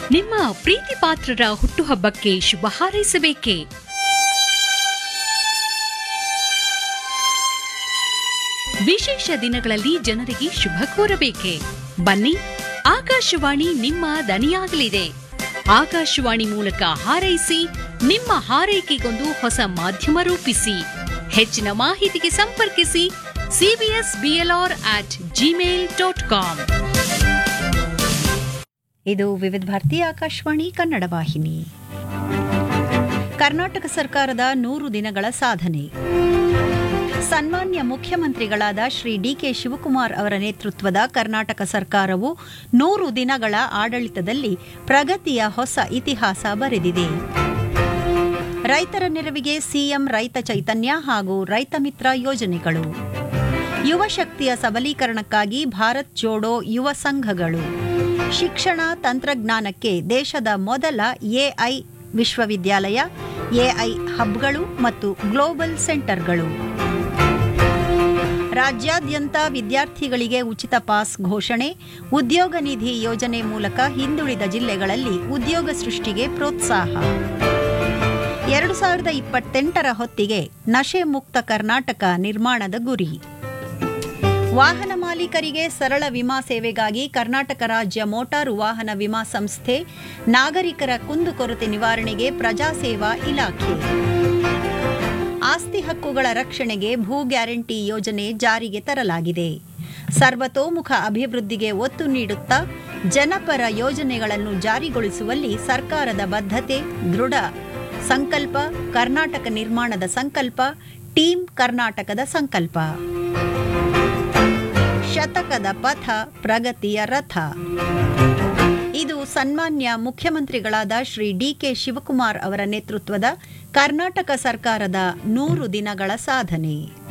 ನಿಮ್ಮ ಪ್ರೀತಿ ಪಾತ್ರರ ಹುಟ್ಟುಹಬ್ಬಕ್ಕೆ ಶುಭ ಹಾರೈಸಬೇಕೇ ವಿಶೇಷ ದಿನಗಳಲ್ಲಿ ಜನರಿಗೆ ಶುಭ ಕೋರಬೇಕೆ ಬನ್ನಿ ಆಕಾಶವಾಣಿ ನಿಮ್ಮ ದನಿಯಾಗಲಿದೆ ಆಕಾಶವಾಣಿ ಮೂಲಕ ಹಾರೈಸಿ ನಿಮ್ಮ ಹಾರೈಕೆಗೊಂದು ಹೊಸ ಮಾಧ್ಯಮ ರೂಪಿಸಿ ಹೆಚ್ಚಿನ ಮಾಹಿತಿಗೆ ಸಂಪರ್ಕಿಸಿ CBS BLR at Gmail dot com ಇದು ವಿವಿಧ ಭಾರತಿ ಆಕಾಶವಾಣಿ ಕನ್ನಡ ವಾಹಿನಿ ಕರ್ನಾಟಕ ಸರ್ಕಾರದ ನೂರು ದಿನಗಳ ಸಾಧನೆ ಸನ್ಮಾನ್ಯ ಮುಖ್ಯಮಂತ್ರಿಗಳಾದ ಶ್ರೀ ಡಿಕೆ ಶಿವಕುಮಾರ್ ಅವರ ನೇತೃತ್ವದ ಕರ್ನಾಟಕ ಸರ್ಕಾರವು ನೂರು ದಿನಗಳ ಆಡಳಿತದಲ್ಲಿ ಪ್ರಗತಿಯ ಹೊಸ ಇತಿಹಾಸ ಬರೆದಿದೆ ರೈತರ ನೆರವಿಗೆ ಸಿಎಂ ರೈತ ಚೈತನ್ಯ ಹಾಗೂ ರೈತ ಮಿತ್ರ ಯೋಜನೆಗಳು ಯುವ ಶಕ್ತಿಯ ಸಬಲೀಕರಣಕ್ಕಾಗಿ ಭಾರತ್ ಜೋಡೋ ಯುವ ಸಂಘಗಳು ಶಿಕ್ಷಣ ತಂತ್ರಜ್ಞಾನಕ್ಕೆ ದೇಶದ ಮೊದಲ ಎಐ ವಿಶ್ವವಿದ್ಯಾಲಯ ಎಐ ಹಬ್ಗಳು ಮತ್ತು ಗ್ಲೋಬಲ್ ಸೆಂಟರ್ಗಳು ರಾಜ್ಯಾದ್ಯಂತ ವಿದ್ಯಾರ್ಥಿಗಳಿಗೆ ಉಚಿತ ಪಾಸ್ ಘೋಷಣೆ ಉದ್ಯೋಗ ನಿಧಿ ಯೋಜನೆ ಮೂಲಕ ಹಿಂದುಳಿದ ಜಿಲ್ಲೆಗಳಲ್ಲಿ ಉದ್ಯೋಗ ಸೃಷ್ಟಿಗೆ ಪ್ರೋತ್ಸಾಹ ಎರಡು ಸಾವಿರದ ಇಪ್ಪತ್ತೆಂಟರ ಹೊತ್ತಿಗೆ ನಶೆ ಮುಕ್ತ ಕರ್ನಾಟಕ ನಿರ್ಮಾಣದ ಗುರಿ ವಾಹನ ಮಾಲೀಕರಿಗೆ ಸರಳ ವಿಮಾ ಸೇವೆಗಾಗಿ ಕರ್ನಾಟಕ ರಾಜ್ಯ ಮೋಟಾರು ವಾಹನ ವಿಮಾ ಸಂಸ್ಥೆ ನಾಗರಿಕರ ಕುಂದುಕೊರತೆ ನಿವಾರಣೆಗೆ ಪ್ರಜಾಸೇವಾ ಇಲಾಖೆ ಆಸ್ತಿ ಹಕ್ಕುಗಳ ರಕ್ಷಣೆಗೆ ಭೂ ಗ್ಯಾರಂಟಿ ಯೋಜನೆ ಜಾರಿಗೆ ತರಲಾಗಿದೆ ಸರ್ವತೋಮುಖ ಅಭಿವೃದ್ಧಿಗೆ ಒತ್ತು ನೀಡುತ್ತಾ ಜನಪರ ಯೋಜನೆಗಳನ್ನು ಜಾರಿಗೊಳಿಸುವಲ್ಲಿ ಸರ್ಕಾರದ ಬದ್ಧತೆ ದೃಢ ಸಂಕಲ್ಪ ಕರ್ನಾಟಕ ನಿರ್ಮಾಣದ ಸಂಕಲ್ಪ ಟೀಂ ಕರ್ನಾಟಕದ ಸಂಕಲ್ಪ ಶತಕದ ಪಥ ಪ್ರಗತಿಯ ರಥ ಇದು ಸನ್ಮಾನ್ಯ ಮುಖ್ಯಮಂತ್ರಿಗಳಾದ ಶ್ರೀ ಡಿಕೆ ಶಿವಕುಮಾರ್ ಅವರ ನೇತೃತ್ವದ ಕರ್ನಾಟಕ ಸರ್ಕಾರದ ನೂರು ದಿನಗಳ ಸಾಧನೆ